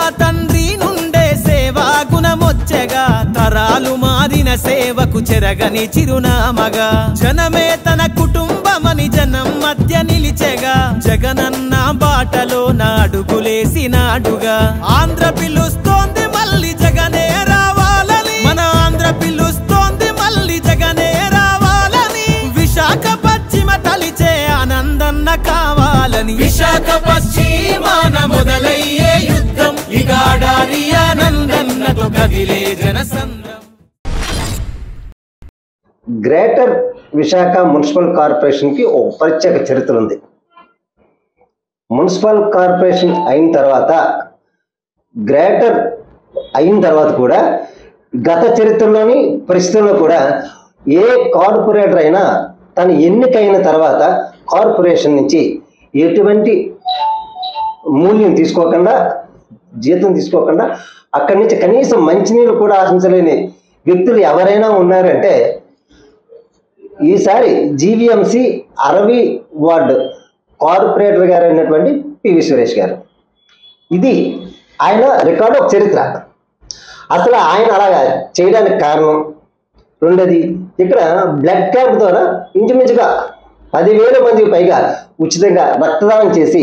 తండ్రి నుండే సేవా గుణమొచ్చగా తరాలు మారిన సేవకు చెరగని చిరునామగా జనమే తన కుటుంబమని జనం మధ్య నిలిచెగా జగనన్న బాటలో నాడుగులేసినాడుగా ఆంధ్ర పిలుస్తోంది మళ్ళీ జగనే రావాలని మన ఆంధ్ర పిలుస్తోంది మళ్ళీ జగనే రావాలని విశాఖ పశ్చిమ తలిచే ఆనందన్న కావాలని విశాఖ పశ్చిమాన మొదలయ్యే యుద్ధం ఇగాడారి ఆనందన్నతో కదిలే జనసంద్రం గ్రేటర్ విశాఖ మున్సిపల్ కార్పొరేషన్కి ఒక ప్రత్యేక చరిత్ర ఉంది మున్సిపల్ కార్పొరేషన్ అయిన తర్వాత గ్రేటర్ అయిన తర్వాత కూడా గత చరిత్రలోని పరిస్థితుల్లో కూడా ఏ కార్పొరేటర్ అయినా తను ఎన్నికైన తర్వాత కార్పొరేషన్ నుంచి ఎటువంటి మూల్యం తీసుకోకుండా జీతం తీసుకోకుండా అక్కడి నుంచి కనీసం మంచినీళ్ళు కూడా ఆశించలేని వ్యక్తులు ఎవరైనా ఉన్నారంటే ఈసారి జీవీఎంసీ అరవి వార్డు కార్పొరేటర్ గారు అయినటువంటి పివి సురేష్ గారు ఇది ఆయన రికార్డు ఒక చరిత్ర అసలు ఆయన అలాగా చేయడానికి కారణం రెండోది ఇక్కడ బ్లడ్ క్యాంప్ ద్వారా ఇంచుమించుగా పదివేల మందికి పైగా ఉచితంగా రక్తదానం చేసి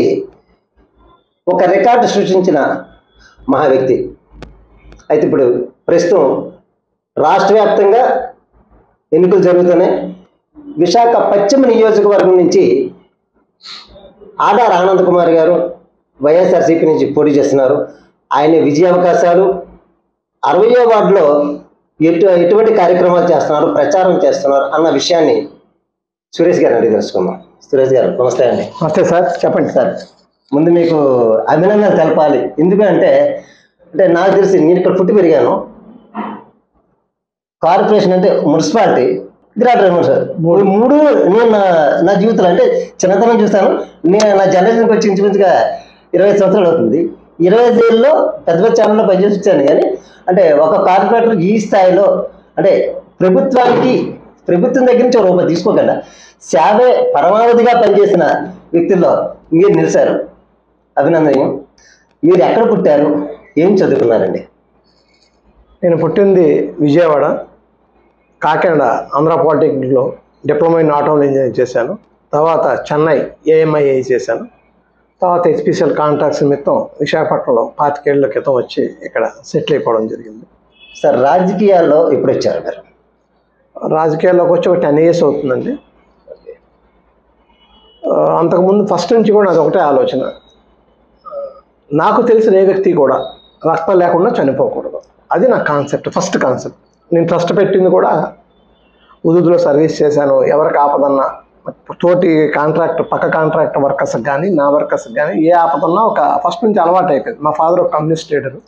ఒక రికార్డు సృష్టించిన మహా వ్యక్తి అయితే ఇప్పుడు ప్రస్తుతం రాష్ట్ర వ్యాప్తంగా ఎన్నికలు జరుగుతున్నాయి విశాఖ పశ్చిమ నియోజకవర్గం నుంచి ఆడార్ ఆనంద్ కుమార్ గారు వైఎస్ఆర్సీపీ నుంచి పోటీ చేస్తున్నారు ఆయన విజయ అవకాశాలు అరవయో వార్డులో ఎటు ఎటువంటి కార్యక్రమాలు చేస్తున్నారు ప్రచారం చేస్తున్నారు అన్న విషయాన్ని సురేష్ గారిని అడిగి తెలుసుకుందాం సురేష్ గారు నమస్తే అండి నమస్తే సార్ చెప్పండి సార్ ముందు మీకు అభినందనలు తెలపాలి ఎందుకంటే అంటే నాకు తెలిసి నేను ఇక్కడ పుట్టి పెరిగాను కార్పొరేషన్ అంటే మున్సిపాలిటీ గ్రేటర్ రెవెన్యూ సార్ ఈ మూడు నేను నా నా జీవితంలో అంటే చిన్నతనం చూస్తాను నేను నా జనరేషన్కి వచ్చి ఇంచుమించుగా ఇరవై ఐదు సంవత్సరాలు అవుతుంది ఇరవై ఐదు ఏళ్ళలో పెద్ద పెద్ద ఛానల్లో పనిచేసి వచ్చాను కానీ అంటే ఒక కార్పొరేటర్ ఈ స్థాయిలో అంటే ప్రభుత్వానికి ప్రభుత్వం దగ్గర నుంచి ఒక రూపాయి తీసుకోకుండా సేవే పరమావధిగా పనిచేసిన వ్యక్తుల్లో మీరు నిలిచారు అభినందనీయం మీరు ఎక్కడ పుట్టారు ఏం చదువుకున్నారండి నేను పుట్టింది విజయవాడ కాకినాడ ఆంధ్ర పాలిటెక్నిక్లో డిప్లొమా ఇన్ ఆటోమొబైల్ ఇంజనీరింగ్ చేశాను తర్వాత చెన్నై ఏఎంఐఏ చేశాను తర్వాత హెచ్పిసిఎల్ కాంట్రాక్ట్స్ నిమిత్తం విశాఖపట్నంలో పాతికేళ్ల క్రితం వచ్చి ఇక్కడ సెటిల్ అయిపోవడం జరిగింది సార్ రాజకీయాల్లో ఇప్పుడు వచ్చారు మీరు రాజకీయాల్లోకి వచ్చి ఒక టెన్ ఇయర్స్ అవుతుందండి ఆ, అంతకుముందు ఫస్ట్ నుంచి కూడా అది ఒకటే ఆలోచన నాకు తెలిసిన ఏ వ్యక్తి కూడా రక్తం లేకుండా చనిపోకూడదు అది నా కాన్సెప్ట్ ఫస్ట్ కాన్సెప్ట్ నేను ట్రస్ట్ పెట్టింది కూడా ఉదుదులో సర్వీస్ చేశాను ఎవరికి ఆపదన్నా తోటి కాంట్రాక్ట్ పక్క కాంట్రాక్ట్ వర్కర్స్కి కానీ నా వర్కర్స్కి కానీ ఏ ఆపదన్నా ఒక ఫస్ట్ నుంచి అలవాటు అయిపోయింది మా ఫాదర్ ఒక కమ్యూనిస్ట్ లీడరు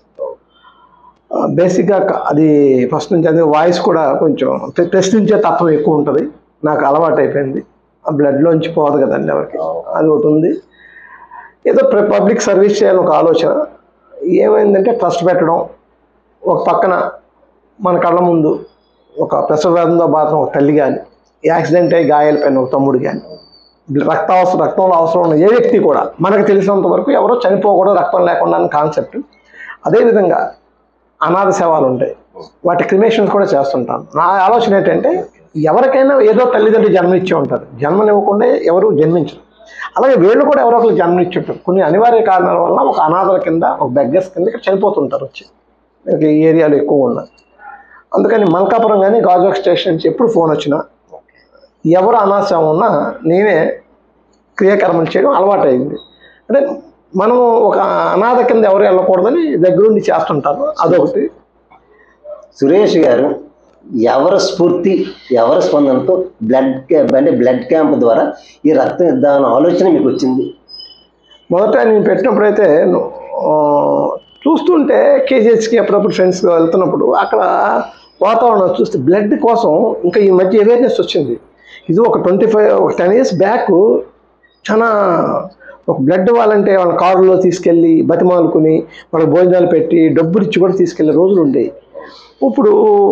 బేసిక్గా క- అది ఫస్ట్ నుంచి అది వాయిస్ కూడా కొంచెం ప్ర- ప్రశ్నించే తత్వం ఎక్కువ ఉంటుంది నాకు అలవాటు అయిపోయింది ఆ బ్లడ్లోంచి పోదు కదండి ఎవరికి అది ఒకటి ఉంది ఏదో పబ్లిక్ సర్వీస్ చేయాలని ఒక ఆలోచన ఏమైందంటే ట్రస్ట్ పెట్టడం ఒక పక్కన మన కళ్ళ ముందు ఒక ప్రసవవేదంతో బాధం ఒక తల్లి కానీ యాక్సిడెంట్ అయ్యి గాయాలపైన ఒక తమ్ముడు కానీ రక్త అవసరం రక్తంలో అవసరం ఉన్న ఏ వ్యక్తి కూడా మనకు తెలిసినంత వరకు ఎవరో చనిపోకూడదు రక్తం లేకుండా అని కాన్సెప్ట్ అదేవిధంగా అనాథ సేవలు ఉంటాయి వాటి క్రిమేషన్స్ కూడా చేస్తుంటాను నా ఆలోచన ఏంటంటే ఎవరికైనా ఏదో తల్లిదండ్రులు జన్మనిచ్చే ఉంటారు జన్మనివ్వకుండా ఎవరు జన్మించరు అలాగే వీళ్ళు కూడా ఎవరో ఒకరు జన్మనిచ్చి ఉంటారు కొన్ని అనివార్య కారణాల వల్ల ఒక అనాథల కింద ఒక బెగ్గర్స్ కింద ఇక్కడ చనిపోతుంటారు వచ్చి మనకి ఈ ఏరియాలో ఎక్కువ ఉన్నాయి అందుకని మల్కాపురం కానీ గాజువాక్ స్టేషన్ నుంచి ఎప్పుడు ఫోన్ వచ్చినా ఎవరు అనాశం ఉన్నా నేనే క్రియాకర్మలు చేయడం అలవాటు అయింది అంటే మనం ఒక అనాథ కింద ఎవరు వెళ్ళకూడదని దగ్గరుండి చేస్తుంటారు అదొకటి సురేష్ గారు ఎవరి స్ఫూర్తి ఎవరి స్పందనతో బ్లడ్ క్యాంప్ అంటే బ్లడ్ క్యాంప్ ద్వారా ఈ రక్తం ఇద్దామన్న ఆలోచన మీకు వచ్చింది మొదట నేను పెట్టినప్పుడైతే ఆ, చూస్తుంటే కేజీహెచ్కి అప్పుడప్పుడు ఫ్రెండ్స్గా వెళ్తున్నప్పుడు అక్కడ వాతావరణం చూస్తే బ్లడ్ కోసం ఇంకా ఈ మధ్య అవేర్నెస్ వచ్చింది ఇది ఒక ట్వంటీ ఫైవ్ ఒక టెన్ ఇయర్స్ బ్యాక్ చాలా ఒక బ్లడ్ ఇవ్వాలంటే వాళ్ళ కారులో తీసుకెళ్ళి బతిమాలుకుని వాళ్ళకి భోజనాలు పెట్టి డబ్బులు ఇచ్చి కూడా తీసుకెళ్ళే రోజులు ఉండేవి ఇప్పుడు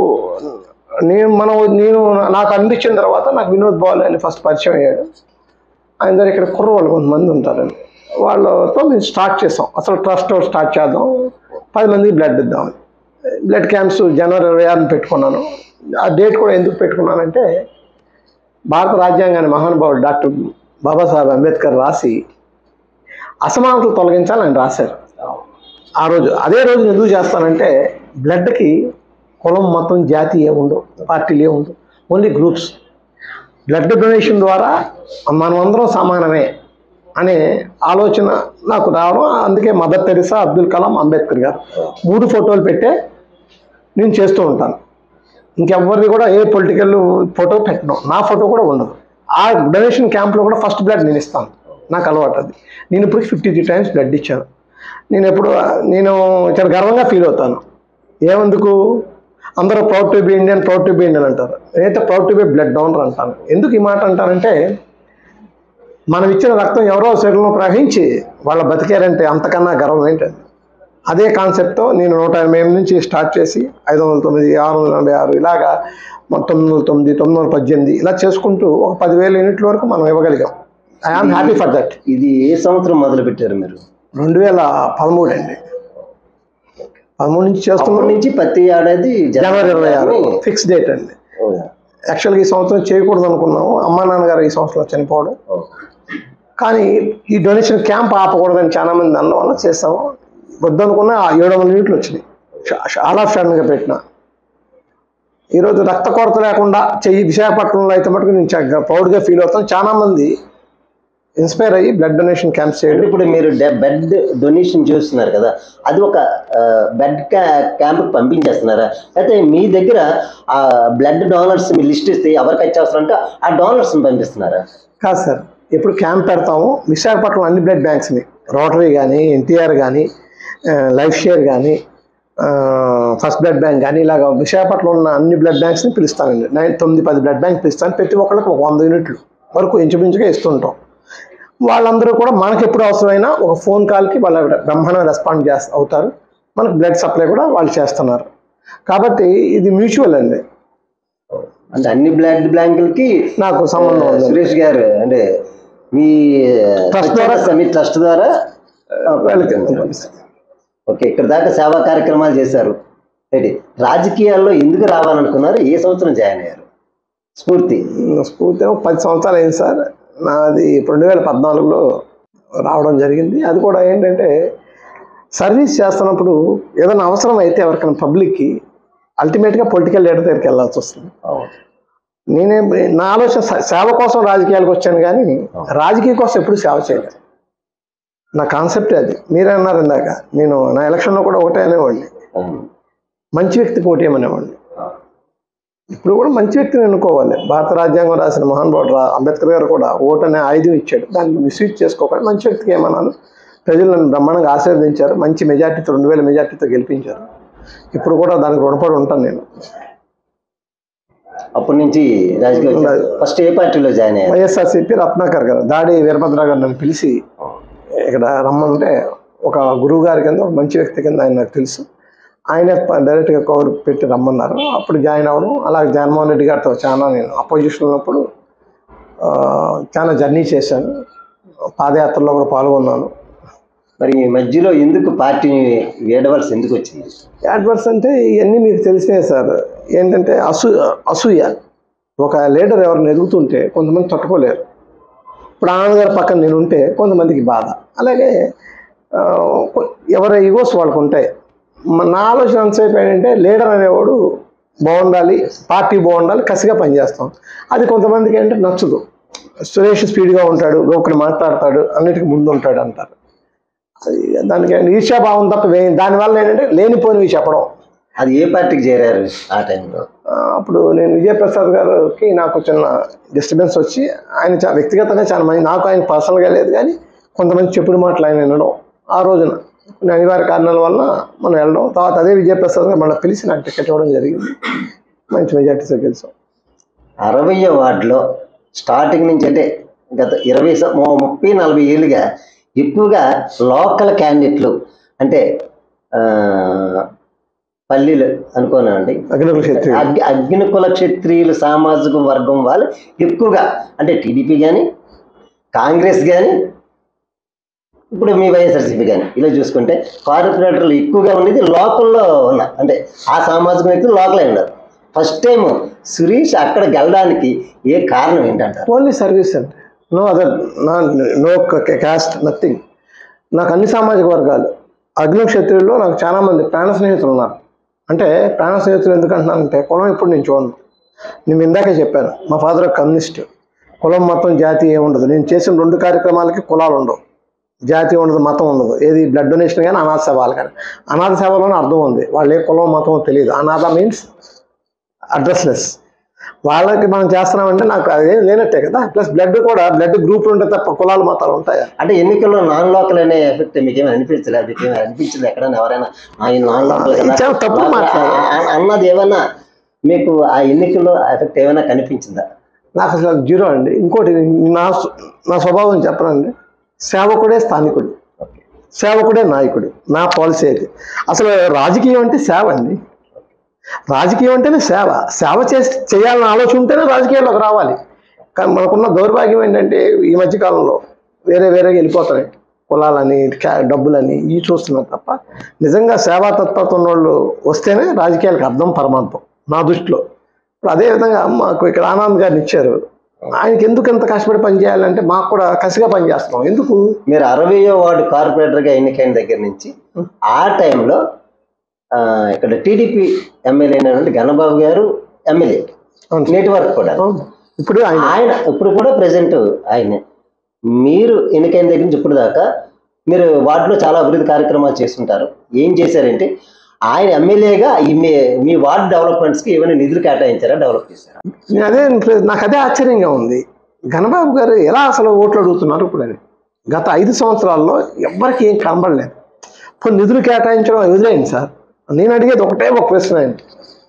నేను మనం నేను నాకు అందించిన తర్వాత నాకు వినోద్ బాల్ అని ఫస్ట్ పరిచయం అయ్యాడు ఆయన దగ్గర ఇక్కడ కుర్రవాళ్ళు కొంతమంది ఉంటారండి వాళ్ళతో మేము స్టార్ట్ చేసాం అసలు ట్రస్ట్ స్టార్ట్ చేద్దాం పది మందికి బ్లడ్ ఇద్దామని బ్లడ్ క్యాంప్స్ జనవరి ఇరవై ఆరుని పెట్టుకున్నాను ఆ డేట్ కూడా ఎందుకు పెట్టుకున్నానంటే భారత రాజ్యాంగాన్ని మహానుభావుడు డాక్టర్ బాబాసాహెబ్ అంబేద్కర్ రాసి అసమానతలు తొలగించాలని ఆయన రాశారు ఆ రోజు అదే రోజు ఎందుకు చేస్తానంటే బ్లడ్కి కులం మతం జాతి ఏ ఉండవు పార్టీలు ఏ ఉండవు ఓన్లీ గ్రూప్స్ బ్లడ్ డొనేషన్ ద్వారా మనమందరం సమానమే అనే ఆలోచన నాకు రావడం అందుకే మదర్ తెరిసా అబ్దుల్ కలాం అంబేద్కర్ గారు మూడు ఫోటోలు పెట్టే నేను చేస్తూ ఉంటాను ఇంకెవ్వరిది కూడా ఏ పొలిటికల్ ఫోటో పెట్టను నా ఫోటో కూడా ఉండదు ఆ డొనేషన్ క్యాంప్లో కూడా ఫస్ట్ బ్లడ్ నేను ఇస్తాను నాకు అలవాటు అది నేను ఇప్పుడు ఫిఫ్టీ త్రీ టైమ్స్ బ్లడ్ ఇచ్చాను నేను ఎప్పుడు నేను చాలా గర్వంగా ఫీల్ అవుతాను ఏమందుకు అందరూ proud to be Indian proud to be Indian అంటారు నేనైతే proud to be blood donor అంటాను ఎందుకు ఈ మాట అంటానంటే మనం ఇచ్చిన రక్తం ఎవరో శరీరంలో ప్రవహించి వాళ్ళ బతికారంటే అంతకన్నా గర్వం ఏంటండి అదే కాన్సెప్ట్తో నేను నూట ఎనభై ఎనిమిది నుంచి స్టార్ట్ చేసి ఐదు వందల తొమ్మిది ఆరు వందల ఎనభై ఆరు ఇలాగా మొత్తం తొమ్మిది వందల తొమ్మిది తొమ్మిది వందల పద్దెనిమిది ఇలా చేసుకుంటూ ఒక పదివేల యూనిట్ల వరకు మనం ఇవ్వగలిగాం ఐఆమ్ హ్యాపీ ఫర్ దట్ ఇది ఏ సంవత్సరం మొదలు పెట్టారు మీరు రెండు వేల పదమూడు అండి పదమూడు నుంచి అప్పటి చేస్తున్నాం నుంచి ప్రతి ఏడాది జనవరి ఇరవై ఆరు ఫిక్స్ డేట్ అండి యాక్చువల్గా ఈ సంవత్సరం చేయకూడదు అనుకున్నాము అమ్మా నాన్నగారు ఈ సంవత్సరం చనిపోవడం కానీ ఈ డొనేషన్ క్యాంప్ ఆపకూడదని చాలా మంది అన్న వల్ల చేస్తాము వద్దనుకున్న ఆ ఏడు వందల యూనిట్లు వచ్చినాయి షా- చాలా సడన్గా పెట్టిన ఈరోజు రక్త కొరత లేకుండా చెయ్యి విశాఖపట్నంలో అయితే మటుకు నేను చాలా ప్రౌడ్గా ఫీల్ అవుతాను చాలా మంది ఇన్స్పైర్ అయ్యి బ్లడ్ డొనేషన్ క్యాంప్స్ అంటే చేయడం ఇప్పుడు మీరు బెడ్ డొనేషన్ చేస్తున్నారు కదా అది ఒక బెడ్ క్యాంప్ పంపించేస్తున్నారా అయితే మీ దగ్గర ఆ బ్లడ్ డోనర్స్ మీ లిస్ట్ ఇస్తే ఎవరికి వచ్చేస్తారు అంటే ఆ డోనర్స్ పంపిస్తున్నారా కాదు సార్ ఎప్పుడు క్యాంప్ పెడతాము విశాఖపట్నం అన్ని బ్లడ్ బ్యాంక్స్ని రోటరీ కానీ ఎన్టీఆర్ కానీ లైఫ్ షేర్ కానీ ఫస్ట్ బ్లడ్ బ్యాంక్ కానీ ఇలాగ విశాఖపట్నంలో ఉన్న అన్ని బ్లడ్ బ్యాంక్స్ని పిలుస్తానండి నైన్ తొమ్మిది పది బ్లడ్ బ్యాంక్ పిలుస్తాను ప్రతి ఒక్కరికి ఒక వంద యూనిట్లు వరకు ఇంచుమించుగా ఇస్తుంటాం వాళ్ళందరూ కూడా మనకి ఎప్పుడు అవసరమైనా ఒక ఫోన్ కాల్కి వాళ్ళ బ్రహ్మాండంగా రెస్పాండ్ చేస్త అవుతారు మనకు బ్లడ్ సప్లై కూడా వాళ్ళు చేస్తున్నారు కాబట్టి ఇది మ్యూచువల్ అండి అంటే అన్ని బ్లడ్ బ్యాంకులకి నాకు సంబంధం ఉంది సురేష్ గారు అంటే మీ Trust ద్వారా- మీ ట్రస్ట్ ద్వారా ఆ, వాళ్ళకి ఓకే ఇక్కడ దాకా సేవా కార్యక్రమాలు చేశారు ఏంటి రాజకీయాల్లో ఎందుకు రావాలనుకున్నారు ఏ సంవత్సరం జాయిన్ అయ్యారు స్ఫూర్తి స్ఫూర్తి ఏమో పది సంవత్సరాలు అయింది సార్ నాది రెండు వేల పద్నాలుగులో రావడం జరిగింది అది కూడా ఏంటంటే సర్వీస్ చేస్తున్నప్పుడు ఏదైనా అవసరం అయితే ఎవరికైనా పబ్లిక్కి అల్టిమేట్గా పొలిటికల్ లీడర్ దగ్గరికి వెళ్ళాల్సి వస్తుంది నేనే నా ఆలోచన స- సేవ కోసం రాజకీయాలకు వచ్చాను కానీ రాజకీయ కోసం ఎప్పుడు సేవ చేయలేదు నా కాన్సెప్ట్ అది మీరే అన్నారు ఇందాక నేను నా ఎలక్షన్లో కూడా ఒకటే అనేవాడిని అవును. మంచి వ్యక్తికి ఓటేయమనేవాడిని ఇప్పుడు కూడా మంచి వ్యక్తిని ఎన్నుకోవాలి భారత రాజ్యాంగం రాసిన మహానుభావుడు రా అంబేద్కర్ గారు కూడా ఓటు అనే ఆయుధం ఇచ్చాడు దాన్ని మిస్యూజ్ చేసుకోకుండా మంచి వ్యక్తికి ఏమన్నాను ప్రజలు నన్ను బ్రహ్మాండంగా ఆశీర్వదించారు మంచి మెజార్టీతో రెండు వేల మెజార్టీతో గెలిపించారు ఇప్పుడు కూడా దానికి రుణపడి ఉంటాను నేను అప్పటి నుంచి రాజకీయ ఫస్ట్ ఏ పార్టీలో జాయిన్ అయ్యారు వైఎస్ఆర్సీపీ రత్నాకర్ గారు దాడి వీరభద్ర గారు నన్ను పిలిచి ఇక్కడ రమ్మంటే ఒక గురువు గారి కింద ఒక మంచి వ్యక్తి కింద ఆయన నాకు తెలుసు ఆయన డైరెక్ట్గా కవర్ పెట్టి రమ్మన్నారు అప్పుడు జాయిన్ అవ్వడం అలాగే జగన్మోహన్ రెడ్డి గారితో చాలా నేను అపోజిషన్ ఉన్నప్పుడు ఆ, చాలా జర్నీ చేశాను పాదయాత్రలో కూడా పాల్గొన్నాను మరి ఈ మధ్యలో ఎందుకు పార్టీని వేడవలసి ఎందుకు వచ్చింది యాడ్వర్స్ అంటే ఇవన్నీ మీకు తెలిసినాయి సార్ ఏంటంటే అసూ అసూయ ఒక లీడర్ ఎవరిని ఎదుగుతుంటే కొంతమంది తట్టుకోలేరు ఇప్పుడు ఆనంద్ గారి పక్కన నేను ఉంటే కొంతమందికి బాధ అలాగే ఆ, కొ- ఎవరి ఈగోస్ వాళ్ళకు ఉంటాయి మ- నా ఆలోచన ఎంతసేపు ఏంటంటే లీడర్ అనేవాడు బాగుండాలి పార్టీ బాగుండాలి కసిగా పనిచేస్తాం అది కొంతమందికి ఏంటంటే నచ్చదు సురేష్ స్పీడ్గా ఉంటాడు ఒకటి మాట్లాడతాడు అన్నిటికీ ముందు ఉంటాడు అంటారు అది దానికి ఈర్ష్యాభావం తప్ప వే- దానివల్ల ఏంటంటే లేనిపోయినవి చెప్పడం అది ఏ పార్టీకి చేరారు ఆ టైంలో ఆ, అప్పుడు నేను విజయప్రసాద్ గారికి నాకు చిన్న డిస్టర్బెన్స్ వచ్చి ఆయన చా వ్యక్తిగతంగా చాలా మంది నాకు ఆయన పర్సనల్గా లేదు కానీ కొంతమంది చెప్పుడు మాటలు ఆయన వినడం ఆ రోజున కొన్ని అనివార్య కారణాల వల్ల మనం వెళ్ళడం తర్వాత అదే విజయప్రసాద్ గారు మళ్ళీ పిలిచి నాకు టికెట్ ఇవ్వడం జరిగింది మంచి మెజార్టీతో గెలిచాం అరవయో వార్డులో స్టార్టింగ్ నుంచి అంటే గత ఇరవై సం- ము- ముప్పై నలభై ఏళ్ళుగా ఎక్కువగా లోకల్ క్యాండిడేట్లు అంటే ఆ, పల్లీలు అనుకోనండి అగ్నికుల క్షత్రియ అగ్ని అగ్నికుల క్షత్రియులు సామాజిక వర్గం వాళ్ళు ఎక్కువగా అంటే టీడీపీ కానీ కాంగ్రెస్ కానీ ఇప్పుడు మీ వైఎస్ఆర్సీపీ కానీ ఇలా చూసుకుంటే కార్పొరేటర్లు ఎక్కువగా ఉండేది లోకల్లో ఉన్న అంటే ఆ సామాజిక వ్యక్తులు లోకలే ఉన్నారు ఫస్ట్ టైం సురేష్ అక్కడ గెలడానికి ఏ కారణం ఏంటంటారు ఓన్లీ సర్వీస్ అండి no other no caste nothing నాకు అన్ని సామాజిక వర్గాలు అగ్ని క్షత్రియుల్లో నాకు చాలా మంది ప్రాణ స్నేహితులు ఉన్నారు అంటే ప్రాణ స్నేహితులు ఎందుకు అంటున్నానంటే కులం ఇప్పుడు నేను చూడను నేను ఇందాకే చెప్పాను మా ఫాదర్ కమ్యూనిస్ట్ కులం మతం జాతి ఏమి ఉండదు నేను చేసిన రెండు కార్యక్రమాలకి కులాలు ఉండవు జాతి ఉండదు మతం ఉండదు ఏది బ్లడ్ డొనేషన్ కానీ అనాథ సేవలు కానీ అనాథ సేవలోనే అర్థం ఉంది వాళ్ళు ఏ కులం మతం తెలియదు అనాథ మీన్స్ అడ్రస్లెస్ వాళ్ళకి మనం చేస్తున్నామంటే నాకు అదేం లేనట్టే కదా ప్లస్ బ్లడ్ కూడా బ్లడ్ గ్రూప్ ఉంటే తప్ప కులాలు మతాలు ఉంటాయా అంటే ఎన్నికల్లో నాన్ లోకల్ అనే ఎఫెక్ట్ మీకేమైనా అనిపించలేదు మీకేమైనా అనిపించింది ఎక్కడైనా ఎవరైనా ఆయన నాన్ లోకల్ కదా ఇది చాలా తప్పుడు మాట. ఆ- ఆ- అన్నది ఏమన్నా మీకు ఆ ఎన్నికల్లో ఎఫెక్ట్ ఏమైనా కనిపించిందా నాకు అసలు అది జీరో అండి ఇంకోటి నా స్వ- నా స్వభావం చెప్పనండి సేవకుడే స్థానికుడు సేవకుడే నాయకుడు నా పాలసీ అయితే అసలు రాజకీయం అంటే సేవ అండి రాజకీయం అంటేనే సేవ సేవ చేసి చేయాలని ఆలోచన ఉంటేనే రాజకీయాల్లోకి రావాలి కానీ మనకున్న దౌర్భాగ్యం ఏంటంటే ఈ మధ్యకాలంలో వేరే వేరేగా వెళ్ళిపోతున్నాయి కులాలని క్యా- డబ్బులని ఇవి చూస్తున్నారు తప్ప నిజంగా సేవా తత్పరత ఉన్నోళ్ళు వస్తేనే రాజకీయాలకు అర్థం పరమార్థం నా దృష్టిలో ఇప్పుడు అదేవిధంగా మాకు ఇక్కడ ఆనంద్ గారిని ఇచ్చారు ఆయనకి ఎందుకు ఎంత కష్టపడి పని చేయాలంటే మాకు కూడా కసిగా పని చేస్తున్నాం ఎందుకు మీరు అరవయో వార్డు కార్పొరేటర్గా ఎన్నికైన దగ్గర నుంచి ఆ టైంలో ఆ, ఇక్కడ టీడీపీ ఎమ్మెల్యే అయినటువంటి గణబాబు గారు ఎమ్మెల్యే అవును. నేటి వరకు కూడా అవును. ఇప్పుడు ఆయన ఆయన ఇప్పుడు కూడా ప్రజెంట్ ఆయనే మీరు ఎన్నికైన దగ్గర నుంచి ఇప్పుడు దాకా మీరు వార్డులో చాలా అభివృద్ధి కార్యక్రమాలు చేస్తుంటారు ఏం చేశారంటే ఆయన ఎమ్మెల్యేగా ఈ మీ మీ వార్డు డెవలప్మెంట్స్కి ఏమైనా నిధులు కేటాయించారా డెవలప్ చేశారా నేను అదే నాకు అదే ఆశ్చర్యంగా ఉంది గణబాబు గారు ఎలా అసలు ఓట్లు అడుగుతున్నారు ఇప్పుడు అని గత ఐదు సంవత్సరాల్లో ఎవ్వరికి ఏం కనబడలేదు ఇప్పుడు నిధులు కేటాయించడం వదిలేయండి సార్ నేను అడిగేది ఒకటే ఒక ప్రశ్న ఆయన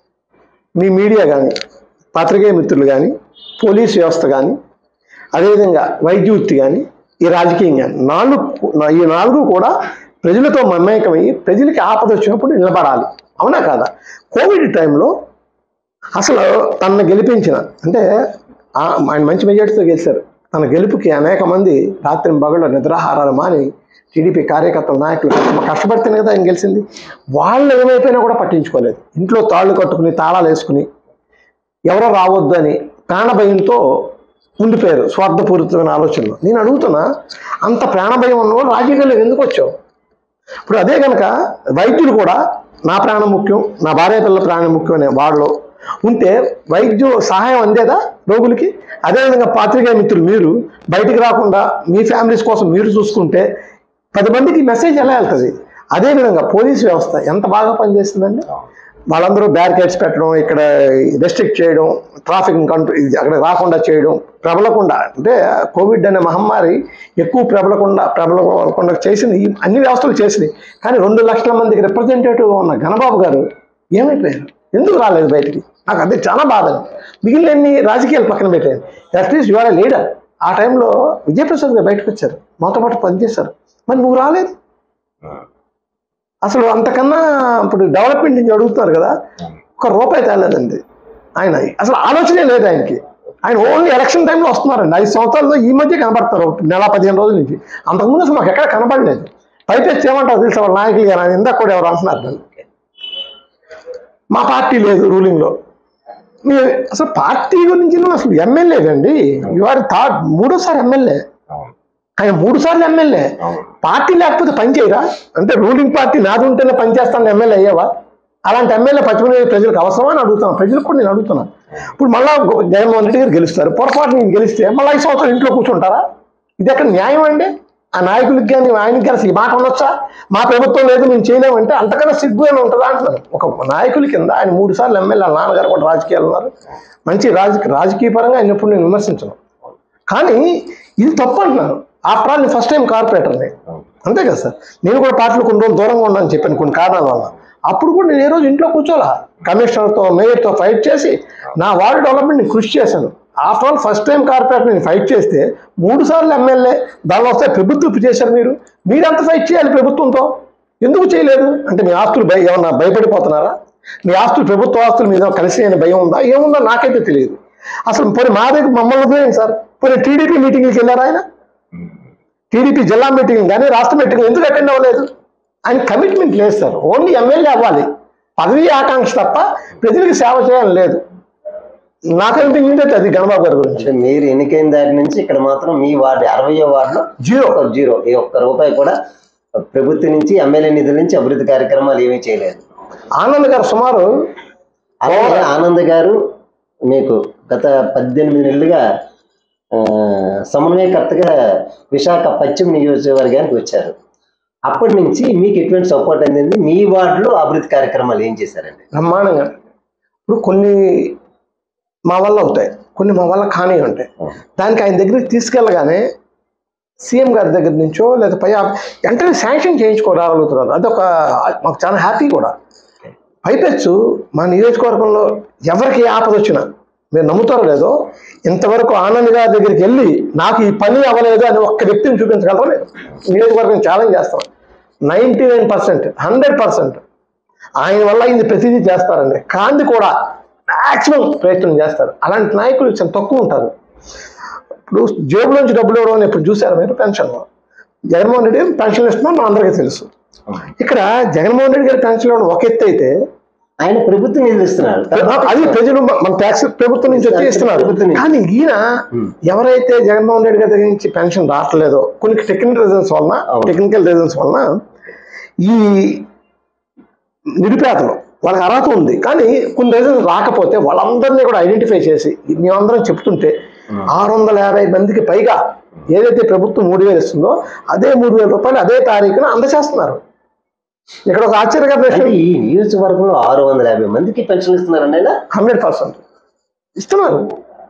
మీ మీడియా కానీ పత్రికేయ మిత్రులు కానీ పోలీస్ వ్యవస్థ కానీ అదేవిధంగా వైద్య వృత్తి కానీ ఈ రాజకీయం కానీ నాలుగు ఈ నాలుగు కూడా ప్రజలతో మమేకమయ్యి ప్రజలకి ఆపద వచ్చినప్పుడు నిలబడాలి అవునా కాదా కోవిడ్ టైంలో అసలు తనను గెలిపించిన అంటే ఆ- ఆయన మంచి మెజార్టీతో గెలిచారు తన గెలుపుకి అనేక మంది రాత్రి పగళ్ళు నిద్రాహారాలు మాని టీడీపీ కార్యకర్తల నాయకులు కష్ట- కష్టపడితేనే కదా ఆయన గెలిచింది వాళ్ళు ఏమైపోయినా కూడా పట్టించుకోలేదు ఇంట్లో తాళ్ళు కట్టుకుని తాళాలు వేసుకుని ఎవరో రావద్దు అని ప్రాణభయంతో ఉండిపోయారు స్వార్థపూరితమైన ఆలోచనలు నేను అడుగుతున్నా అంత ప్రాణభయం ఉన్నవాళ్ళు రాజకీయాల్లో ఎందుకు వచ్చావు ఇప్పుడు అదే కనుక వైద్యులు కూడా నా ప్రాణం ముఖ్యం నా భార్య పిల్లల ప్రాణం ముఖ్యం అనే వాళ్ళు ఉంటే వైద్యు సహాయం అందేదా రోగులకి అదేవిధంగా పాత్రికేయ మిత్రులు మీరు బయటికి రాకుండా మీ ఫ్యామిలీస్ కోసం మీరు చూసుకుంటే పది మందికి మెసేజ్ ఎలా వెళ్తుంది అదేవిధంగా పోలీస్ వ్యవస్థ ఎంత బాగా పనిచేస్తుందండి వాళ్ళందరూ బ్యారికేడ్స్ పెట్టడం ఇక్కడ రెస్ట్రిక్ట్ చేయడం ట్రాఫిక్ కంట్రోల్ అక్కడ రాకుండా చేయడం ప్రబలకుండా అంటే కోవిడ్ అనే మహమ్మారి ఎక్కువ ప్రబలకుండా ప్రబలకుండా చేసింది ఈ అన్ని వ్యవస్థలు చేసినాయి కానీ రెండు లక్షల మందికి రిప్రజెంటేటివ్ ఉన్న ఘనబాబు గారు ఏమైపోయారు ఎందుకు రాలేదు బయటికి నాకు అదే చాలా బాధ మిగిలిన రాజకీయాలు పక్కన పెట్టాను అట్లీస్ట్ ఇవాళ లీడర్ ఆ టైంలో విజయప్రసాద్ గారు బయటకు వచ్చారు మాతో పాటు పనిచేశారు మరి నువ్వు రాలేదు అసలు అంతకన్నా ఇప్పుడు డెవలప్మెంట్ నుంచి అడుగుతున్నారు కదా ఒక రూపాయి తేలేదండి ఆయన అసలు ఆలోచనే లేదు ఆయనకి ఆయన ఓన్లీ ఎలక్షన్ టైంలో వస్తున్నారండి ఐదు సంవత్సరాల్లో ఈ మధ్య కనబడతారు ఒక నెల పదిహేను రోజుల నుంచి అంతకుముందు అసలు మాకు ఎక్కడ కనబడలేదు పైపెచ్చి ఏమంటారు తెలుసా వాళ్ళ నాయకులు కానీ ఇందాక కూడా ఎవరు అంటున్నారు దాన్ని. మా పార్టీ లేదు రూలింగ్లో మీ అసలు పార్టీ గురించి నువ్వు అసలు ఎమ్మెల్యే అండి ఇవాళ థర్డ్ మూడోసారి ఎమ్మెల్యే ఆయన మూడు సార్లు ఎమ్మెల్యే పార్టీ లేకపోతే పని చేయరా అంటే రూలింగ్ పార్టీ నాది ఉంటేనే పని చేస్తాను ఎమ్మెల్యే అయ్యావా అలాంటి ఎమ్మెల్యే పచ్చిమిరపకాయ ప్రజలకు అవసరమా అని అడుగుతాను ప్రజలకు కూడా నేను అడుగుతున్నాను ఇప్పుడు మళ్ళా జగన్మోహన్ రెడ్డి గారు గెలుస్తారు పొరపాటు నేను గెలిస్తే మళ్ళీ ఐదు సంవత్సరాలు ఇంట్లో కూర్చుంటారా ఇది ఎక్కడ న్యాయం అండి ఆ నాయకులకి కానీ ఆయనకి కానీ అసలు ఈ మాట ఉండొచ్చా మా ప్రభుత్వం లేదు మేము చేయలేమంటే అంతకన్నా సిగ్గు అని ఉంటుందా అంటున్నారు ఒక నాయకుల కింద ఆయన మూడు సార్లు ఎమ్మెల్యే వాళ్ళ నాన్నగారు కూడా రాజకీయాలు ఉన్నారు మంచి రాజకీయ రాజకీయ పరంగా ఆయన ఎప్పుడు నేను విమర్శించను కానీ ఇది తప్పు అంటున్నాను ఆఫ్టర్ ఆల్ నేను ఫస్ట్ టైం కార్పొరేటర్ని అంతే కదా సార్ నేను కూడా పార్టీలో కొన్ని రోజులు దూరంగా ఉన్నాను చెప్పాను కొన్ని కారణాల వల్ల అప్పుడు కూడా నేను ఏ రోజు ఇంట్లో కూర్చోలా కమిషనర్తో మేయర్తో ఫైట్ చేసి నా వార్డు డెవలప్మెంట్ నేను కృషి చేశాను after all first time corporator నేను ఫైట్ చేస్తే మూడు సార్లు ఎమ్మెల్యే దానిలో వస్తే ప్రభుత్వం చేశారు మీరు మీరు ఎంత ఫైట్ చేయాలి ప్రభుత్వంతో ఎందుకు చేయలేదు అంటే మీ ఆస్తులు భయ ఏమన్నా భయపడిపోతున్నారా మీ ఆస్తులు ప్రభుత్వ ఆస్తుల మీద కలిసి అనే భయం ఉందా ఏముందో నాకైతే తెలియదు అసలు పోనీ మా దగ్గర మమ్మల్ని వదిలేయండి సార్ పోనీ టీడీపీ మీటింగ్కి వెళ్ళారా ఆయన టీడీపీ జిల్లా మీటింగ్ కానీ రాష్ట్ర మీటింగ్ ఎందుకు అటెండ్ అవ్వలేదు ఆయన కమిట్మెంట్ లేదు సార్ ఓన్లీ ఎమ్మెల్యే అవ్వాలి పదవి ఆకాంక్ష తప్ప ప్రజలకు సేవ చేయాలని లేదు నాకు అనిపించింది అయితే అది గణబాబు గారి గురించి అంటే మీరు ఎన్నికైన దాటి నుంచి ఇక్కడ మాత్రం మీ వార్డు అరవయో వార్డులో జీరో ఒక జీరో ఏ ఒక్క రూపాయి కూడా ప్రభుత్వం నుంచి ఎమ్మెల్యే నిధుల నుంచి అభివృద్ధి కార్యక్రమాలు ఏమీ చేయలేదు ఆనంద్ గారు సుమారు అలాగే ఆనంద్ గారు మీకు గత పద్దెనిమిది నెలలుగా ఆ, సమన్వయకర్తగా విశాఖ పశ్చిమ నియోజకవర్గానికి వచ్చారు అప్పటి నుంచి మీకు ఎటువంటి సపోర్ట్ అందింది మీ వార్డులో అభివృద్ధి కార్యక్రమాలు ఏం చేశారండి బ్రహ్మాండంగా ఇప్పుడు కొన్ని మా వల్ల అవుతాయి కొన్ని మా వల్ల కాని ఉంటాయి దానికి ఆయన దగ్గరికి తీసుకెళ్ళగానే సీఎం గారి దగ్గర నుంచో లేదా పై ఆఫ్- వెంటనే శాంక్షన్ చేయించుకోరాగలుగుతున్నారు అదొక మాకు చాలా హ్యాపీ కూడా పైపెచ్చు మా నియోజకవర్గంలో ఎవరికి ఏ ఆపద వచ్చినా మీరు నమ్ముతారో లేదో ఇంతవరకు ఆనంద్ గారి దగ్గరికి వెళ్ళి నాకు ఈ పని అవ్వలేదు అని ఒక్క వ్యక్తిని చూపించగలరా మీరు నియోజకవర్గం ఛాలెంజ్ చేస్తాం ninety nine percent hundred percent ఆయన వల్ల ఇది ప్రతిదీ చేస్తారండి కాంతి కూడా మాక్సిమం ప్రయత్నం చేస్తారు అలాంటి నాయకులు చాలా తక్కువ ఉంటారు ఇప్పుడు జేబులోంచి డబ్బులు ఇవ్వడం అని ఇప్పుడు చూసారు మీరు పెన్షన్లో జగన్మోహన్ రెడ్డి పెన్షన్ ఇస్తున్నాం మన అందరికీ తెలుసు ఇక్కడ జగన్మోహన్ రెడ్డి గారి పెన్షన్ ఇవ్వడం ఒక ఎత్తు అయితే ఆయన ప్రభుత్వం నిధులు ఇస్తున్నారు అది ప్రజలు మ- మన ట్యాక్స్ ప్రభుత్వం నుంచి వచ్చి ఇస్తున్నారు ప్రభుత్వం నుంచి. కానీ ఈయన ఎవరైతే జగన్మోహన్ రెడ్డి గారి దగ్గర నుంచి పెన్షన్ రావట్లేదో కొన్ని టెక్నికల్ రీజన్స్ వలన అవును. టెక్నికల్ రీజన్స్ వలన ఈ నిరుపేదలు వాళ్ళకి అర్హత ఉంది కానీ కొన్ని రీజన్స్ రాకపోతే వాళ్ళందరినీ కూడా ఐడెంటిఫై చేసి మేమందరం చెప్తుంటే ఆరు వందల యాభై మందికి పైగా ఏదైతే ప్రభుత్వం మూడు వేలు ఇస్తుందో అదే మూడు వేల రూపాయలు అదే తారీఖున అందజేస్తున్నారు ఇక్కడ ఒక ఆశ్చర్యకర అంటే విషయం ఈ నియోజకవర్గంలో ఆరు వందల యాభై మందికి పెన్షన్ ఇస్తున్నారండి ఆయన హండ్రెడ్ పర్సెంట్ ఇస్తున్నారు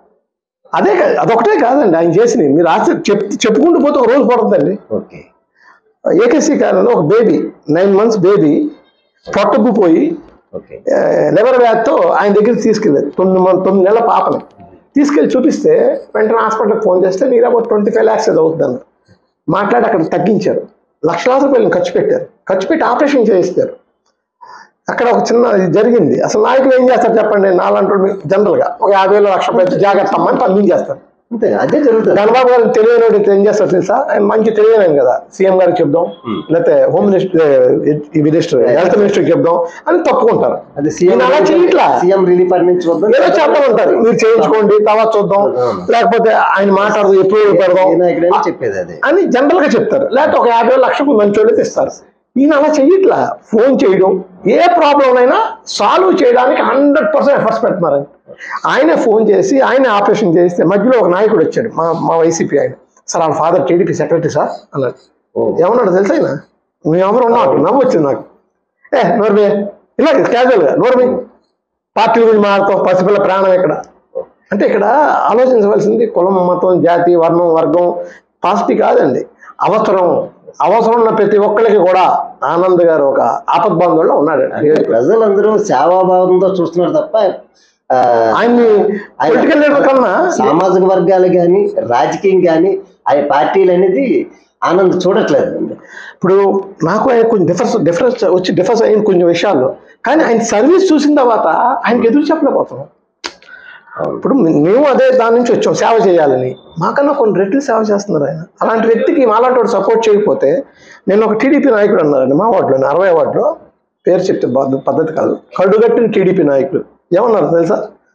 అదే కాదు అదొకటే కాదండి ఆయన చేసినవి మీరు ఆశ్చర్య చెప్ చెప్పుకుంటూ పోతే ఒక రోజు పడుతుందండి ఓకే ఏకేసీ కాలంలో ఒక బేబీ నైన్ మంత్స్ బేబీ పొట్టబ్బుపోయి ఓకే లివర్ వ్యాధితో ఆయన దగ్గరికి తీసుకెళ్ళారు తొమ్మిది మంది తొమ్మిది నెలల పాపని తీసుకెళ్ళి చూపిస్తే వెంటనే హాస్పిటల్కి ఫోన్ చేస్తే మీరు అబౌట్ ట్వంటీ ఫైవ్ ల్యాక్స్ అది అవుతుందన్నారు మాట్లాడి అక్కడ తగ్గించారు లక్షలాది రూపాయలు ఖర్చు పెట్టారు ఖర్చు పెట్టి ఆపరేషన్ చేయిస్తారు అక్కడ ఒక చిన్న ఇది జరిగింది అసలు నాయకులు ఏం చేస్తారు చెప్పండి నాలంటూ జనరల్గా ఒక యాభై వేల లక్ష రూపాయలు జాగ్రత్త అమ్మని పంపించేస్తారు అంతే అదే జరుగుతుంది చంద్రబాబు గారు తెలియని ఏం చేస్తారు తెలుసా ఆయన మంచి తెలియలేను కదా సీఎం గారికి చెప్దాం Hmm. లేకపోతే హోమ్ మినిస్టర్ ఈ మినిస్టర్ హెల్త్ మినిస్టర్ చెప్దాం అని తప్పుకుంటారు అది సీఎం ఈయన అలా చేయట్లా సీఎం రిలీఫ్ ఫండ్ నుంచి చూద్దాం ఏదో చెప్పమంటారు మీరు చేయించుకోండి తర్వాత చూద్దాం అవును. లేకపోతే ఆయన మాట్లాడదు ఎప్పుడు పెడదాం ఏ నాయకుడైనా చెప్పేది అదే అని జనరల్ గా చెప్తారు లేకపోతే ఒక యాభై వేల లక్షకు మంచి వాళ్ళకి ఇస్తారు ఈయన అలా చెయ్యట్లా ఫోన్ చేయడం ఏ ప్రాబ్లం అయినా సాల్వ్ చేయడానికి హండ్రెడ్ పర్సెంట్ ఎఫర్ట్స్ పెడుతున్నారు ఆయనే ఫోన్ చేసి ఆయనే ఆపరేషన్ చేస్తే మధ్యలో ఒక నాయకుడు వచ్చాడు మా మా వైసీపీ ఆయన సార్ వాళ్ళ ఫాదర్ టీడీపీ సెక్రటరీ సార్ అన్నాడు ఓ. ఏమన్నాడు తెలుసా ఆయన మేమెవరు ఉన్నాం నవ్వు వచ్చింది నాకు ఏ నోర్మే ఇలా క్యాజువల్గా నోర్మే పార్టీ గురించి మాట్లాడతాం పసిపిల్ల ప్రాణం ఇక్కడ అంటే ఇక్కడ ఆలోచించవలసింది కులం మతం జాతి వర్ణం వర్గం పార్టీ కాదండి అవసరం అవసరం ఉన్న ప్రతి ఒక్కరికి కూడా ఆనంద్ గారు ఒక ఆపద్బంధువుల్లో ఉన్నాడండి ప్రజలందరూ సేవాభావంతో చూస్తున్నారు తప్ప ఆ, ఆయన్ని ఆయన- పొలిటికల్ లీడర్ కన్నా సామాజిక వర్గాలు కానీ రాజకీయం కానీ ఆయన పార్టీలు అనేది ఆనంద్ చూడట్లేదు ఇప్పుడు నాకు ఆయన కొంచెం డిఫరెన్స్ డిఫరెన్స్ వచ్చి డిఫరెన్స్ అయింది కొంచెం విషయాల్లో కానీ ఆయన సర్వీస్ చూసిన తర్వాత ఆయనకి ఎదురు చెప్పలేకపోతున్నాం ఇప్పుడు మేము అదే దాని నుంచి వచ్చాం సేవ చేయాలని మాకన్నా కొన్ని రెట్లు సేవ చేస్తున్నారు ఆయన అలాంటి వ్యక్తికి మాలాంటి వాడు సపోర్ట్ చేయకపోతే నేను ఒక టీడీపీ నాయకుడు అన్నారండి మా వార్డులో అరవై వార్డులో పేరు చెప్తే బాధ- పద్ధతి కాదు కడుగట్టిన టీడీపీ నాయకులు ఏమన్నారు తెలుసా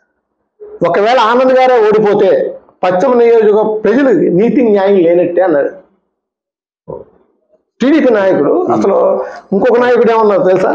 ఒకవేళ ఆనంద్ గారే ఓడిపోతే పశ్చిమ నియోజక ప్రజలు నీతి న్యాయం లేనట్టే అన్నాడు టీడీపీ నాయకుడు అసలు ఇంకొక నాయకుడు ఏమన్నారు తెలుసా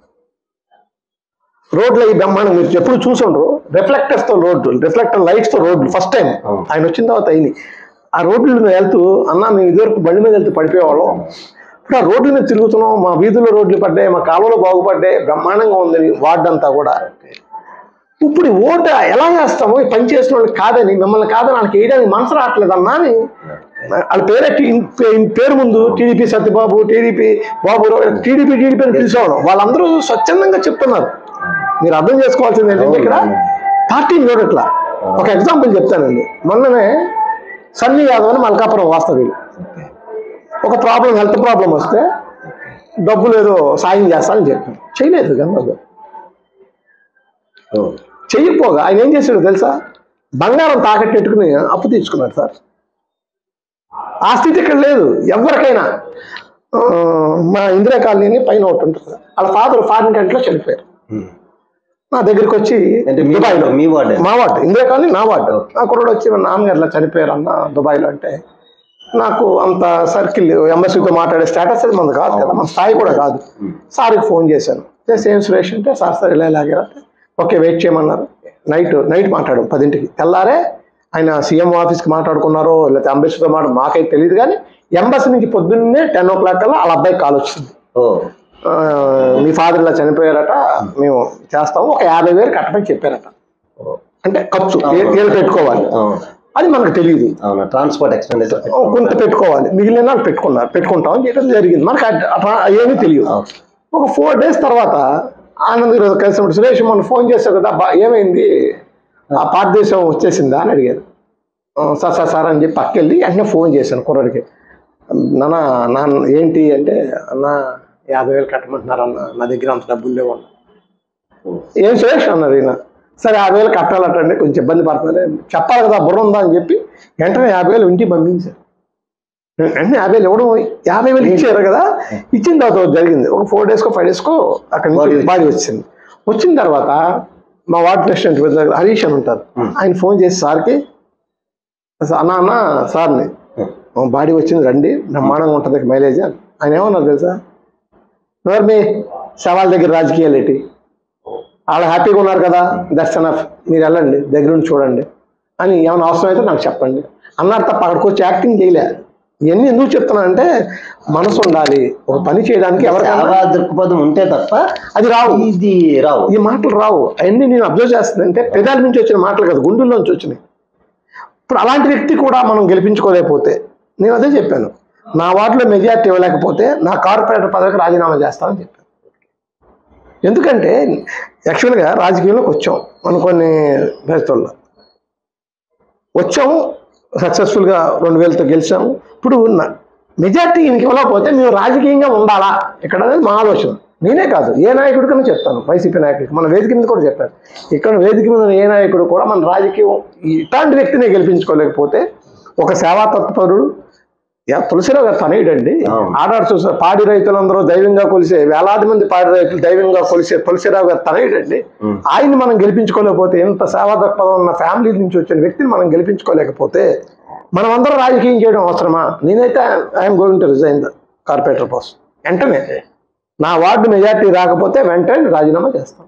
రోడ్లు ఈ బ్రహ్మాండం మీరు ఎప్పుడు చూసుండ్రు రిఫ్లెక్టర్స్ తో రోడ్లు రిఫ్లెక్టర్ లైట్స్ తో రోడ్లు ఫస్ట్ టైం అవును. ఆయన వచ్చిన తర్వాత అయినాయి ఆ రోడ్ల మీద వెళ్తూ అన్న మేము ఇదివరకు బండి మీద వెళ్తూ పడిపోయేవాళ్ళం ఇప్పుడు ఆ రోడ్ల మీద తిరుగుతున్నాం మా వీధుల్లో రోడ్లు పడ్డాయి మా కాలువలు బాగుపడ్డాయి బ్రహ్మాండంగా ఉంది వార్డు అంతా కూడా ఇప్పుడు ఈ ఓటు ఎలా చేస్తాము ఈ పని చేసిన వాళ్ళు కాదని మిమ్మల్ని కాదని వాళ్ళకి వేయడానికి మనసు రావట్లేదు అన్నా అని వాళ్ళ పేరే టీ- పే- పేరు ముందు టీడీపీ సత్యబాబు టీడీపీ బాబు టీడీపీ టీడీపీ అని పిలిచేవాడు వాళ్ళందరూ స్వచ్ఛందంగా చెప్తున్నారు మీరు అర్థం చేసుకోవాల్సింది ఏంటంటే ఇక్కడ పార్టీని చూడట్లా ఒక ఎగ్జాంపుల్ చెప్తానండి మొన్ననే సన్నీ యాదవ్ అని మల్కాపురం వాస్తవ్యులు ఒక ప్రాబ్లం హెల్త్ ప్రాబ్లం వస్తే డబ్బులు ఏదో సాయం చేస్తానని చెప్పాను చేయలేదు గంగ ఓ. చెయ్యపోగా ఆయన ఏం చేశాడు తెలుసా బంగారం తాకట్టెట్టుకుని అప్పు తీసుకున్నాడు సార్ ఆ స్థితి ఇక్కడ లేదు ఎవరికైనా ఆ, మా ఇందిరా కాలనీ పైన ఒకటి ఉంటుంది వాళ్ళ ఫాదర్ ఫారిన్ కంట్రీలో చనిపోయారు ఉమ్. నా దగ్గరికి వచ్చి అంటే మీ దుబాయ్లో మీ వార్డే మా వార్డు ఇందిరా కాలనీ నా వార్డు నా కుర్రోడు వచ్చి మా నాన్నగారు ఇలా చనిపోయారు అన్న దుబాయ్లో అంటే నాకు అంత సర్కిల్ ఎంబసీతో మాట్లాడే స్టేటస్ అది మనది కాదు కదా మన స్థాయి కూడా కాదు సార్కి ఫోన్ చేశాను చేసి ఏం సురేష్ అంటే సార్ సార్ ఇలా ఇలాగే అంటే ఓకే వెయిట్ చేయమన్నారు నైట్ నైట్ మాట్లాడాం పదింటికి తెల్లారే ఆయన సీఎం ఆఫీస్కి మాట్లాడుకున్నారో లేకపోతే అంబసీతో మాట మాకైతే తెలియదు కానీ ఎంబసీ నుంచి పొద్దున్నే టెన్ ఓ క్లాక్ కల్లా వాళ్ళ అబ్బాయి కాల్ వచ్చింది ఓ ఆ, మీ ఫాదర్ ఇలా చనిపోయారట మేము చేస్తాము ఒక యాభై వేలు కట్టమని చెప్పారట ఓ. అంటే ఖర్చు ఏ- ఏళ్ళు పెట్టుకోవాలి అవును అది మనకు తెలియదు అవును ట్రాన్స్పోర్ట్ ఎక్స్పెండిచర్ కొంత పెట్టుకోవాలి మిగిలిన వాళ్ళు పెట్టుకున్నారు పెట్టుకుంటాం అని చెప్పడం జరిగింది మనకు అట్- అట్లా ఏమీ తెలియదు ఒక ఫోర్ డేస్ తర్వాత ఆనంద్ గారు కలిసినప్పుడు సురేష్ మొన్న ఫోన్ చేశావు కదా బా ఏమైంది ఆ పారదేశం వచ్చేసిందా అని అడిగారు "ఆ, సార్ సార్ సార్ అని చెప్పి పక్కెళ్ళి వెంటనే ఫోన్ చేశాను కుర్రాడికి నాన్న నాన్న ఏంటి అంటే అన్న యాభై వేలు కట్టమంటున్నారు అన్న నా దగ్గర అంత డబ్బులు లేవు అన్న ఏం సురేష్ అన్నారు ఈయన సరే యాభై వేలు కట్టాలటండి కొంచెం ఇబ్బంది పడుతుంది చెప్పాలి కదా బుర్ర ఉందా అని చెప్పి వెంటనే యాభై వేలు ఇంటికి పంపించారు వెంటనే యాభై వేలు ఇవ్వడం యాభై వేలు ఇచ్చారు కదా ఇచ్చిన తర్వాత ఒకటి జరిగింది ఒక ఫోర్ డేస్కో ఫైవ్ డేస్కో అక్కడ Body నుంచి వచ్చింది. బాడీ వచ్చింది వచ్చిన తర్వాత మా వార్డ్ ప్రెసిడెంట్ దగ్గర హరీష్ అని ఉంటారు ఆయన ఫోన్ చేసి సార్కి అన్న అన్న సార్ని బాడీ వచ్చింది రండి బ్రహ్మాండంగా ఉంటుంది మైలేజ్ అని ఆయన ఏమన్నారు తెలుసా ఎవరు మీ సవాల్ దగ్గర రాజకీయాలు ఏంటి వాళ్ళు హ్యాపీగా ఉన్నారు కదా దర్శన మీరు వెళ్ళండి దగ్గర నుండి చూడండి అని ఏమైనా అవసరం అయితే నాకు చెప్పండి అన్నారు తప్ప అక్కడికి వచ్చి యాక్టింగ్ చేయలే ఇవన్నీ ఎందుకు చెప్తున్నా అంటే మనసు ఉండాలి ఒక పని చేయడానికి ఎవరికైనా సేవా దృక్పథం ఉంటే తప్ప అది రావు ఇది రావు ఈ మాటలు రావు అవన్నీ నేను అబ్జర్వ్ చేస్తుందంటే పెదాల నుంచి వచ్చిన మాటలు కాదు గుండెల్లోంచి వచ్చినాయి ఇప్పుడు అలాంటి వ్యక్తి కూడా మనం గెలిపించుకోలేకపోతే నేను అదే చెప్పాను నా వార్డులో మెజార్టీ ఇవ్వలేకపోతే నా కార్పొరేటర్ పదవికి రాజీనామా చేస్తానని చెప్పాను ఎందుకంటే యాక్చువల్గా రాజకీయంలోకి వచ్చాం మనం కొన్ని పరిస్థితుల్లో వచ్చాము సక్సెస్ఫుల్గా రెండు వేలతో గెలిచాము ఇప్పుడు మెజార్టీ ఈయనకి ఇవ్వలేకపోతే మేము రాజకీయంగా ఉండాలా ఇక్కడ అనేది మా ఆలోచన నేనే కాదు ఏ నాయకుడికైనా చెప్తాను వైసీపీ నాయకుడికి మన వేదిక మీద కూడా చెప్పాను ఇక్కడ వేదిక మీద ఉన్న ఏ నాయకుడు కూడా మన రాజకీయం ఇట్లాంటి వ్యక్తిని గెలిపించుకోలేకపోతే ఒక సేవా తత్పరుడు యా తులసిరావు గారు తనయుడండి అవును. ఆడాడు చూసిన పాడి రైతులందరూ దైవంగా కొలిసే వేలాది మంది పాడి రైతులు దైవంగా కొలిసే తులసిరావు గారు తనయుడండి ఉం. ఆయన్ని మనం గెలిపించుకోలేకపోతే ఎంత సేవా దృక్పథం ఉన్న ఫ్యామిలీ నుంచి వచ్చిన వ్యక్తిని మనం గెలిపించుకోలేకపోతే మనం అందరం రాజకీయం చేయడం అవసరమా నేనైతే I'm going to resign the corporator post వెంటనే నా వార్డు మెజార్టీ రాకపోతే వెంటనే రాజీనామా చేస్తాను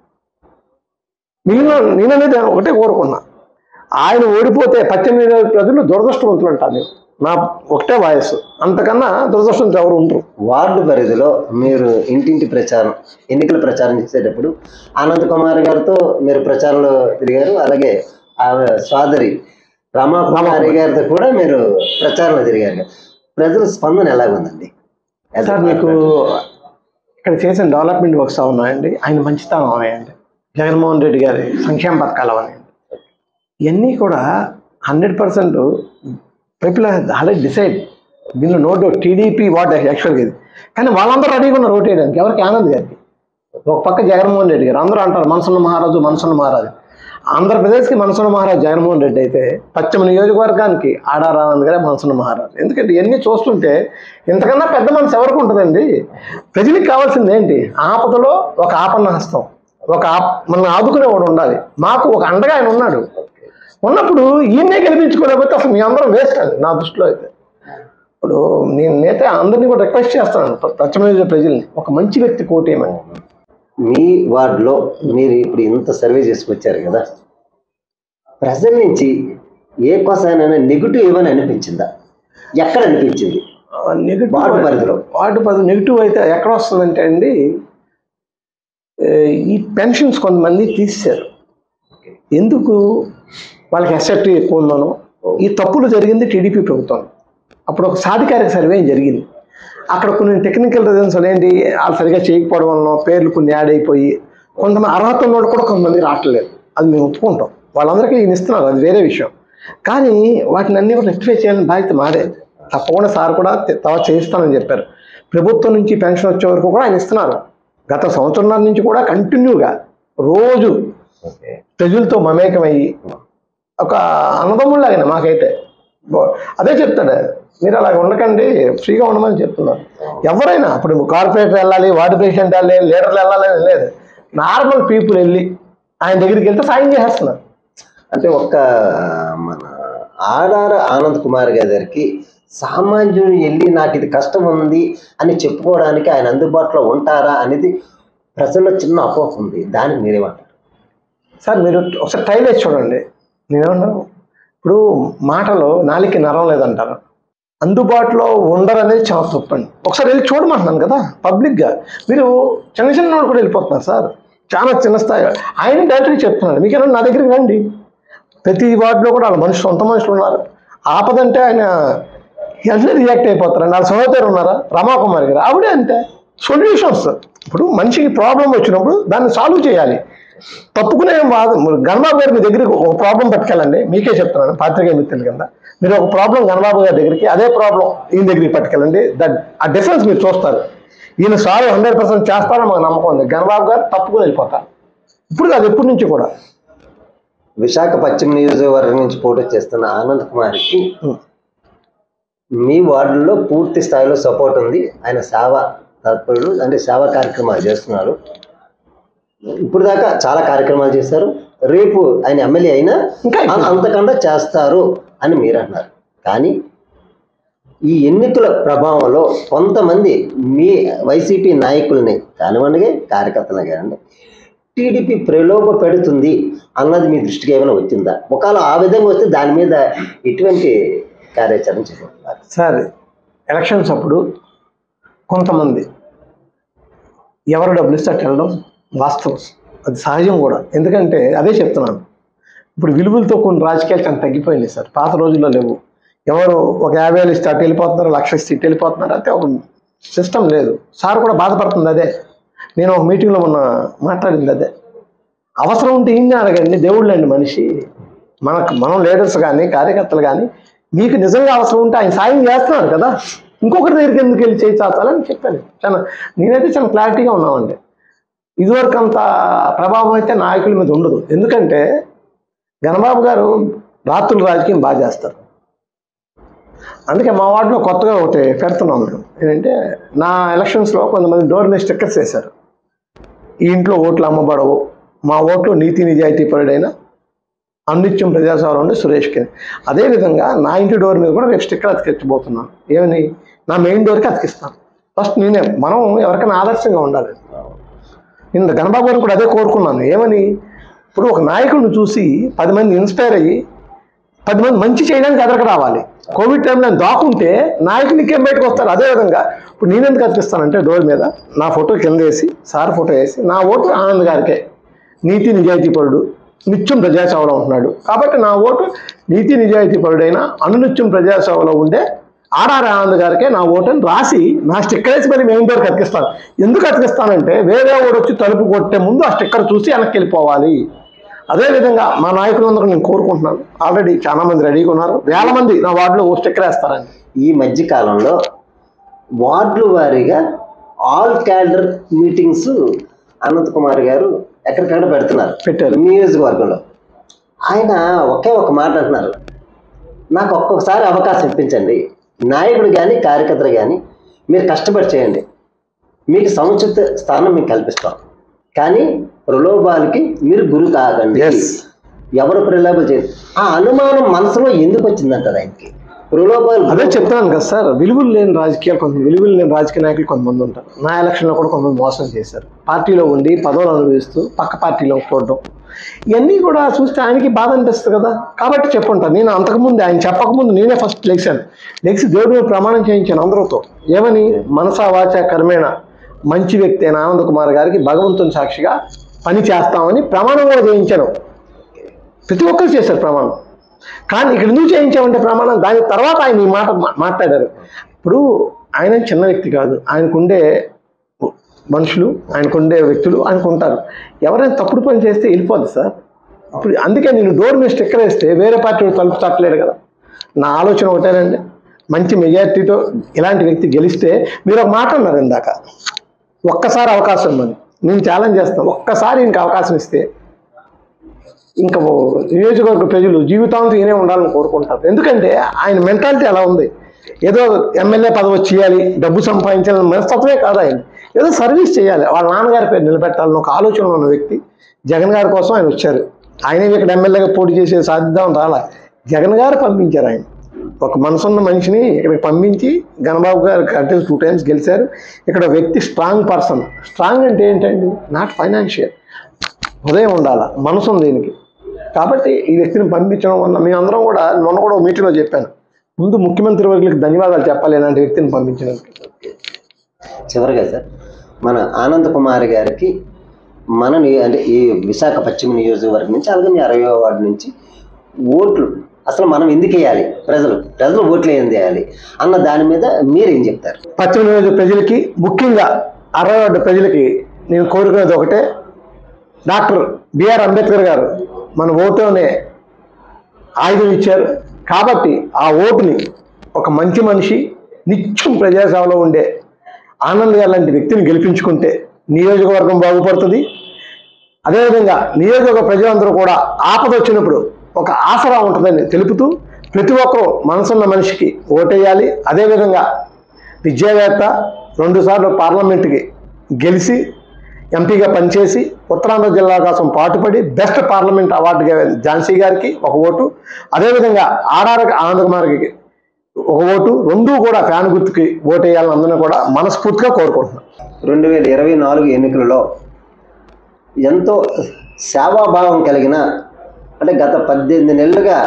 నేను నేననేది ఒకటే కోరుకున్నా ఆయన ఓడిపోతే పద్దెనిమిది వేల ప్రజలు దురదృష్టవంతులు అంటాను నేను నా ఒకటే వయస్సు అంతకన్నా దురదృష్టవంతులు ఎవరు ఉండరు వార్డు పరిధిలో మీరు ఇంటింటి ప్రచారం ఎన్నికల ప్రచారం చేసేటప్పుడు ఆనంద్ కుమార్ గారితో మీరు ప్రచారంలో తిరిగారు అలాగే ఆమె సోదరి రమాకుమారి గారితో కూడా మీరు ప్రచారంలో తిరిగారు ప్రజల స్పందన ఎలాగుందండి As a సార్ మీకు corporate. ఇక్కడ చేసిన డెవలప్మెంట్ వర్క్స్ ఉన్నాయండి ఆయన మంచితనం ఉన్నాయండి జగన్మోహన్ రెడ్డి గారి సంక్షేమ పథకాలు ఉన్నాయండి ఇవన్నీ కూడా hundred percent people already decide దీనిలో నో డౌట్ టీడీపీ వాట్ యాక్చువల్గా ఇది కానీ వాళ్ళందరూ రెడీగా ఉన్నారు ఓటు వేయడానికి ఎవరికి ఆనంద్ గారికి ఒక పక్క జగన్మోహన్ రెడ్డి గారు అందరూ అంటారు మనసున్న మహారాజు మనసున్న మహారాజు ఆంధ్రప్రదేశ్కి మనసున్న మహారాజు జగన్మోహన్ రెడ్డి అయితే పశ్చిమ నియోజకవర్గానికి ఆడారానంద్ గారే మనసున్న మహారాజు ఎందుకంటే ఇవన్నీ చూస్తుంటే ఇంతకన్నా పెద్ద మనసు ఎవరికి ఉంటుందండి ప్రజలకు కావాల్సింది ఏంటి ఆపదలో ఒక ఆపన్న హస్తం ఒక ఆప్ మనం ఆదుకునేవాడు ఉండాలి మాకు ఒక అండగా ఆయన ఉన్నాడు ఉన్నప్పుడు ఈయన్నే గెలిపించుకోలేకపోతే అసలు మీ అందరం వేస్ట్ అండి నా దృష్టిలో అయితే ఇప్పుడు నేను నేతే అందరినీ కూడా రిక్వెస్ట్ చేస్తాను పశ్చిమ నియోజక ప్రజల్ని ఒక మంచి వ్యక్తి కోటేయమని మీ వార్డులో మీరు ఇప్పుడు ఇంత సర్వే చేసుకొచ్చారు కదా ప్రజల నుంచి ఏ కోసానైనా నెగిటివ్ ఏమని అనిపించిందా ఎక్కడ అనిపించింది నెగిటివ్ వార్డు పరిధిలో. వార్డు పరిధి నెగిటివ్ అయితే ఎక్కడ వస్తుందంటే అండి ఏ, ఈ పెన్షన్స్ కొంతమంది తీసేశారు ఎందుకు వాళ్ళకి ఎస్ఎఫ్టీ ఎక్కువ ఉందనో ఈ తప్పులు జరిగింది టీడీపీ ప్రభుత్వం అప్పుడు ఒక సాధికారిక సర్వే జరిగింది అక్కడ కొన్ని టెక్నికల్ రీజన్స్ ఏంటి వాళ్ళు సరిగా చేయకపోవడం వలన పేర్లు కొన్ని యాడ్ అయిపోయి కొంతమంది అర్హత ఉన్నోడు కూడా కొంతమంది రావట్లేదు అది మేము ఒప్పుకుంటాం వాళ్ళందరికీ ఈయన ఇస్తున్నారు అది వేరే విషయం కానీ వాటిని అన్ని కూడా రెక్టిఫై చేయాలని బాధ్యత మాదే తప్పకుండా సార్ కూడా తె- తర్వాత చేయిస్తానని చెప్పారు ప్రభుత్వం నుంచి పెన్షన్ వచ్చే వరకు కూడా ఆయన ఇస్తున్నారు గత సంవత్సరం నుంచి కూడా కంటిన్యూగా రోజు ఓకే ప్రజలతో మమేకమయ్యి ఒక అన్నదమ్ముళ్ళగానే మాకైతే బో- అదే చెప్తాడు మీరు అలా ఉండకండి ఫ్రీగా ఉండమని చెప్తున్నారు ఎవరైనా ఇప్పుడు కార్పొరేటర్ వెళ్ళాలి వార్డు ప్రెసిడెంట్ వెళ్ళాలి లీడర్లు వెళ్ళాలి అని లేదు నార్మల్ పీపుల్ వెళ్ళి ఆయన దగ్గరికి వెళ్తే సాయం చేస్తున్నారు అంటే ఒక్క మన ఆడార ఆనంద్ కుమార్ గారికి సామాన్యుడు వెళ్ళి నాకు ఇది కష్టం ఉంది అని చెప్పుకోవడానికి ఆయన అందుబాటులో ఉంటారా అనేది ప్రజల్లో చిన్న అపోహ ఉంది దానికి మీరేమంటారు సార్ మీరు ఒకసారి ట్రైల్ వేసి చూడండి నేనేమన్నాను ఇప్పుడు మాటలో నాలికి నరం లేదంటారు అందుబాటులో ఉండరు అనేది చాలా తప్పండి ఒకసారి వెళ్ళి చూడమంటున్నాను కదా పబ్లిక్గా మీరు చిన్న చిన్న వాళ్ళు కూడా వెళ్ళిపోతున్నారు సార్ చాలా చిన్న స్థాయి ఆయన డైరెక్ట్గా చెప్తున్నాడు మీకేమన్నా నా దగ్గరికి రండి ప్రతి వార్డులో కూడా వాళ్ళ మనుషులు సొంత మనుషులు ఉన్నారు ఆపదంటే ఆయన వెంటనే రియాక్ట్ అయిపోతారు వాళ్ళ సహోదరు ఉన్నారా రమాకుమారి గారు ఆవిడే అంతే సొల్యూషన్స్ ఇప్పుడు మనిషికి ప్రాబ్లం వచ్చినప్పుడు దాన్ని సాల్వ్ చేయాలి తప్పుకునే వాదు గణబాబు గారి మీ దగ్గరికి ఒక ప్రాబ్లం పట్టుకెళ్ళండి మీకే చెప్తున్నాను పాత్రికేయ మిత్రుల కింద మీరు ఒక ప్రాబ్లం గణబాబు గారి దగ్గరికి అదే ప్రాబ్లం ఈయన దగ్గరికి పట్టుకెళ్ళండి దట్ ఆ డిఫరెన్స్ మీరు చూస్తారు ఈయన సాల్వ్ హండ్రెడ్ పర్సెంట్ చేస్తారని మాకు నమ్మకం ఉంది గణబాబు గారు తప్పుకుని వెళ్ళిపోతారు ఇప్పుడు కాదు ఎప్పటి నుంచి కూడా విశాఖ పశ్చిమ నియోజకవర్గం నుంచి పోటీ చేస్తున్న ఆనంద్ కుమార్కి ఉం. మీ వార్డులో పూర్తి స్థాయిలో సపోర్ట్ ఉంది ఆయన సేవ తత్పరుడు అంటే సేవా కార్యక్రమాలు చేస్తున్నారు ఇప్పుడు దాకా చాలా కార్యక్రమాలు చేశారు రేపు ఆయన ఎమ్మెల్యే అయినా ఇంకా ఎక్కువ. అ- అంతకన్నా చేస్తారు అని మీరు అంటున్నారు కానీ ఈ ఎన్నికల ప్రభావంలో కొంతమంది మీ వైసీపీ నాయకుల్ని కానివ్వండి కార్యకర్తలు కానివ్వండి టీడీపీ ప్రలోభ పెడుతుంది అన్నది మీ దృష్టికి ఏమైనా వచ్చిందా ఒకవేళ ఆ విధంగా వస్తే దాని మీద ఎటువంటి కార్యాచరణ చేయబోతున్నారు సార్ ఎలక్షన్స్ అప్పుడు కొంతమంది ఎవరు డబ్బులు ఇస్తే అట్లా వెళ్ళడం వాస్తవం అది సహజం కూడా ఎందుకంటే అదే చెప్తున్నాను ఇప్పుడు విలువలతో కొన్ని రాజకీయాలు చాలా తగ్గిపోయినాయి సార్ పాత రోజుల్లో లేవు ఎవరు ఒక యాభై వేలు ఇస్తే అటు వెళ్ళిపోతున్నారు లక్ష ఇస్తే ఇటు వెళ్ళిపోతున్నారు అంటే ఒక సిస్టమ్ లేదు సార్ కూడా బాధపడుతుంది అదే నేను ఒక మీటింగ్లో మొన్న మాట్లాడింది అదే అవసరం ఉంటే ఈయన అడగండి దేవుళ్ళు అండి మనిషి మనకు మనం లీడర్స్ కానీ కార్యకర్తలు కానీ మీకు నిజంగా అవసరం ఉంటే ఆయన సాయం చేస్తున్నారు కదా ఇంకొకరి దగ్గరికి ఎందుకు వెళ్ళి చేయి చాచాలని చెప్పాను చాలా నేనైతే చాలా క్లారిటీగా ఉన్నామండి ఇదివరకు అంత ప్రభావం అయితే నాయకుల మీద ఉండదు ఎందుకంటే గణబాబు గారు రాత్రులు రాజకీయం బాగా చేస్తారు అందుకే మా వార్డులో కొత్తగా ఒకటి పెడుతున్నాం మేము ఏంటంటే నా ఎలక్షన్స్లో కొంతమంది డోర్ మీద స్టిక్కర్స్ వేశారు ఈ ఇంట్లో ఓట్లు అమ్మబడవు మా ఓట్లు నీతి నిజాయితీ పరుడైన అనిత్యం ప్రజాసేవలో ఉండే సురేష్కి అదేవిధంగా నా ఇంటి డోర్ మీద కూడా రేపు స్టిక్కర్ అతికించబోతున్నాను ఏమని నా మెయిన్ డోర్కి అతికిస్తాను ఫస్ట్ నేనే మనం ఎవరికైనా ఆదర్శంగా ఉండాలి నేను గణబాబు గారిని కూడా అదే కోరుకున్నాను ఏమని ఇప్పుడు ఒక నాయకుడిని చూసి పది మంది ఇన్స్పైర్ అయ్యి పది మంది మంచి చేయడానికి ఎదరకు రావాలి కోవిడ్ టైంలో నేను దాక్కుంటే నాయకులు ఇంకేం బయటకు వస్తారు అదేవిధంగా ఇప్పుడు నేను ఎందుకు అతికిస్తానంటే డోర్ మీద నా ఫోటో కింద వేసి సార్ ఫోటో వేసి నా ఓటు ఆనంద్ గారికే నీతి నిజాయితీ పరుడు నిత్యం ప్రజాసేవలో ఉంటున్నాడు కాబట్టి నా ఓటు నీతి నిజాయితీ పరుడైన అనునిత్యం ప్రజాసేవలో ఉండే ఆర్ఆర్ ఆనంద్ గారికే నా ఓటుని రాసి నా స్టిక్కర్ వేసి మరి మెయిన్ డోర్కి అతికిస్తాను ఎందుకు అతికిస్తానంటే వేరే ఓడు వచ్చి తలుపు కొట్టే ముందు ఆ స్టిక్కర్ చూసి వెనక్కి వెళ్ళిపోవాలి అదేవిధంగా మా నాయకులందరూ నేను కోరుకుంటున్నాను ఆల్రెడీ చాలా మంది రెడీగా ఉన్నారు వేల మంది నా వార్డులో ఓ స్టిక్కర్ వేస్తారని ఈ మధ్య కాలంలో వార్డుల వారీగా all cadre meetings Anant Kumar గారు ఎక్కడికక్కడ పెడుతున్నారు పెట్టారు. నియోజకవర్గంలో ఆయన ఒకే ఒక మాట అంటున్నారు నాకు ఒక్కొక్కసారి అవకాశం ఇప్పించండి నాయకుడు కానీ కార్యకర్తలు కానీ మీరు కష్టపడి చేయండి మీకు సముచిత స్థానం మీకు కల్పిస్తాం కానీ ప్రలోభాలకి మీరు గురి కాకండి Yes. ఎవరు ప్రలోభాలు చేయరు ఆ అనుమానం మనసులో ఎందుకు వచ్చిందంటారు ఆయనకి ప్రలోభాలు అదే చెప్తున్నాను కదా సార్ విలువలు లేని రాజకీయాలు కొంత విలువలు లేని రాజకీయ నాయకులు కొంతమంది ఉంటారు నా ఎలక్షన్లో కూడా కొంతమంది మోసం చేశారు పార్టీలో ఉండి పదవులు అనుభవిస్తూ పక్క పార్టీలో చూడడం ఇవన్నీ కూడా చూస్తే ఆయనకి బాధ అనిపిస్తుంది కదా కాబట్టి చెప్పుంటాను నేను అంతకుముందు ఆయన చెప్పకముందు నేనే ఫస్ట్ లెక్సాను లెక్సి దేవుడి మీద ప్రమాణం చేయించాను అందరితో ఏమని మనసా వాచ కర్మేణ మంచి వ్యక్తి అయిన ఆనంద్ కుమార్ గారికి భగవంతుని సాక్షిగా పని చేస్తామని ప్రమాణం కూడా చేయించాను ప్రతి ఒక్కరు చేశారు ప్రమాణం కానీ ఇక్కడ ఎందుకు చేయించామంటే ప్రమాణం దాని తర్వాత ఆయన ఈ మాట మా- మాట్లాడారు ఇప్పుడు ఆయన చిన్న వ్యక్తి కాదు ఆయనకుండే మనుషులు ఆయనకుండే వ్యక్తులు ఆయనకు ఉంటారు ఎవరైనా తప్పుడు పని చేస్తే వెళ్ళిపోద్ది సార్ ఇప్పుడు అందుకే నేను డోర్ మీద స్టిక్కర్ వేస్తే వేరే పార్టీ వాడు తలుపు తట్టలేడు కదా నా ఆలోచన ఒకటేనండి మంచి మెజారిటీతో ఇలాంటి వ్యక్తి గెలిస్తే మీరు ఒక మాట అన్నారు ఇందాక ఒక్కసారి అవకాశం ఇవ్వమని నేను ఛాలెంజ్ చేస్తాను ఒక్కసారి ఇంక అవకాశం ఇస్తే ఇంకా ఓ నియోజకవర్గ ప్రజలు జీవితాంతం ఈయనే ఉండాలని కోరుకుంటారు ఎందుకంటే ఆయన మెంటాలిటీ ఎలా ఉంది ఏదో ఎమ్మెల్యే పదవి వచ్చి చేయాలి డబ్బు సంపాదించాలని మనస్తత్వమే కాదు ఆయన ఏదో సర్వీస్ చేయాలి వాళ్ళ నాన్నగారి పేరు నిలబెట్టాలని ఒక ఆలోచన ఉన్న వ్యక్తి జగన్ గారి కోసం ఆయన వచ్చారు ఆయనే ఇక్కడ ఎమ్మెల్యేగా పోటీ చేసే సాధిద్దాం రాలా జగన్ గారు పంపించారు ఆయన ఒక మనసున్న మనిషిని ఇక్కడికి పంపించి గణబాబు గారు అంటే టూ టైమ్స్ గెలిచారు ఇక్కడ వ్యక్తి స్ట్రాంగ్ పర్సన్ స్ట్రాంగ్ అంటే ఏంటండి నాట్ ఫైనాన్షియల్ ఉదయం ఉండాల మనసు ఉంది దీనికి కాబట్టి ఈ వ్యక్తిని పంపించడం వల్ల మేమందరం కూడా మొన్న కూడా మీటింగ్లో చెప్పాను ముందు ముఖ్యమంత్రి వర్గులకు ధన్యవాదాలు చెప్పాలి ఇలాంటి వ్యక్తిని పంపించినందుకు చివరిగా సార్ మన ఆనంద్ కుమార్ గారికి మన ని- అంటే ఈ విశాఖ పశ్చిమ నియోజకవర్గం నుంచి అలాగే మీ అరవై వార్డు నుంచి ఓట్లు అసలు మనం ఎందుకు వేయాలి ప్రజలు ప్రజలు ఓట్లు ఏం చేయాలి అన్న దాని మీద మీరేం చెప్తారు పశ్చిమ నియోజక ప్రజలకి ముఖ్యంగా అరవై వార్డు ప్రజలకి నేను కోరుకునేది ఒకటే డాక్టర్ బిఆర్ అంబేద్కర్ గారు మన ఓటు అనే ఆయుధం ఇచ్చారు కాబట్టి ఆ ఓటుని ఒక మంచి మనిషి నిత్యం ప్రజాసేవలో ఉండే ఆనంద్ గారు లాంటి వ్యక్తిని గెలిపించుకుంటే నియోజకవర్గం బాగుపడుతుంది అదేవిధంగా నియోజకవర్గ ప్రజలందరూ కూడా ఆపద వచ్చినప్పుడు ఒక ఆసరా ఉంటుందని తెలుపుతూ ప్రతి ఒక్కరూ మనసున్న మనిషికి ఓటేయాలి అదేవిధంగా విద్యావేత్త రెండుసార్లు పార్లమెంట్కి గెలిచి ఎంపీగా పనిచేసి ఉత్తరాంధ్ర జిల్లా కోసం పాటుపడి బెస్ట్ పార్లమెంట్ అవార్డుగా ఝాన్సీ గారికి ఒక ఓటు అదేవిధంగా ఆర్ఆర్ ఆనంద్ కుమార్కి ఒక ఓటు రెండూ కూడా ఫ్యాన్ గుర్తుకి ఓటేయాలని అందరినీ కూడా మనస్ఫూర్తిగా కోరుకుంటున్నాను రెండు వేల ఇరవై నాలుగు ఎన్నికలలో ఎంతో సేవాభావం కలిగిన అంటే గత పద్దెనిమిది నెలలుగా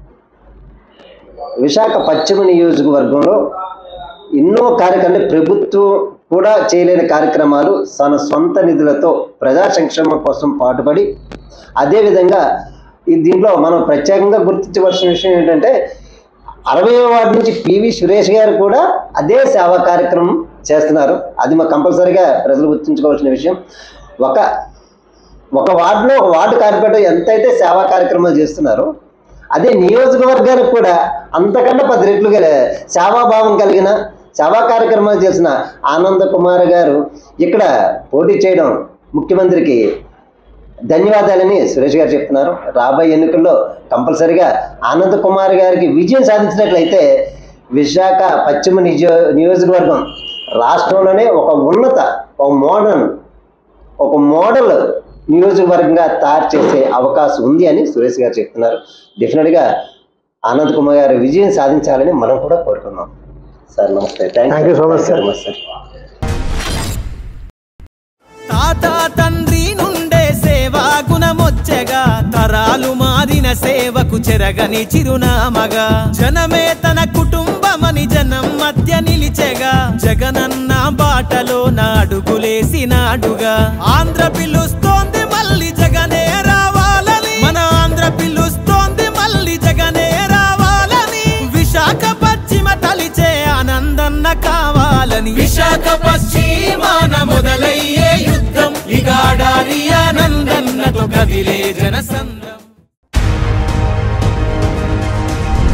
విశాఖ పశ్చిమ నియోజకవర్గంలో ఎన్నో కార్యక్రమాలు అంటే ప్రభుత్వం కూడా చేయలేని కార్యక్రమాలు తన సొంత నిధులతో ప్రజా సంక్షేమం కోసం పాటుపడి అదేవిధంగా ఈ దీంట్లో మనం ప్రత్యేకంగా గుర్తించవలసిన విషయం ఏంటంటే అరవై వార్డు నుంచి పివి సురేష్ గారు కూడా అదే సేవా కార్యక్రమం చేస్తున్నారు అది మా కంపల్సరీగా ప్రజలు గుర్తుంచుకోవాల్సిన విషయం ఒక ఒక వార్డులో ఒక వార్డు కార్పొరేటర్ ఎంతైతే సేవా కార్యక్రమాలు చేస్తున్నారో అదే నియోజకవర్గానికి కూడా అంతకన్నా పది రెట్లు గల సేవాభావం కలిగిన సేవా కార్యక్రమాలు చేసిన ఆనంద కుమార్ గారు ఇక్కడ పోటీ చేయడం ముఖ్యమంత్రికి ధన్యవాదాలని సురేష్ గారు చెప్తున్నారు రాబోయే ఎన్నికల్లో కంపల్సరిగా ఆనంద్ కుమార్ గారికి విజయం సాధించినట్లయితే విశాఖ పశ్చిమ నిజో నియోజకవర్గం రాష్ట్రంలోనే ఒక ఉన్నత ఒక మోడర్న్ ఒక మోడల్ నియోజకవర్గంగా తయారు చేసే అవకాశం ఉంది అని సురేష్ గారు చెప్తున్నారు డెఫినెట్గా ఆనంద్ కుమార్ గారు విజయం సాధించాలని మనం కూడా కోరుకున్నాం సార్ నమస్తే Thank you so much, sir. Sir తాత తండ్రి నుండే సేవా గుణమొచ్చగా తరాలు మారిన సేవకు చెరగని చిరునామగా జనమే తన కుటుంబమని జనం మధ్య నిలిచెగా జగనన్న బాటలో నాడుగులేసినాడుగా ఆంధ్ర పిలుస్తోంది మళ్ళీ జగనే రావాలని మన ఆంధ్ర పిలుస్తోంది మళ్ళీ జగనే రావాలని విశాఖ పశ్చిమ తలిచే ఆనందన్న కావాలని విశాఖ పశ్చిమాన మొదలయ్యే యుద్ధం ఇగాడారి ఆనందన్నతో కదిలే జనసంద్రం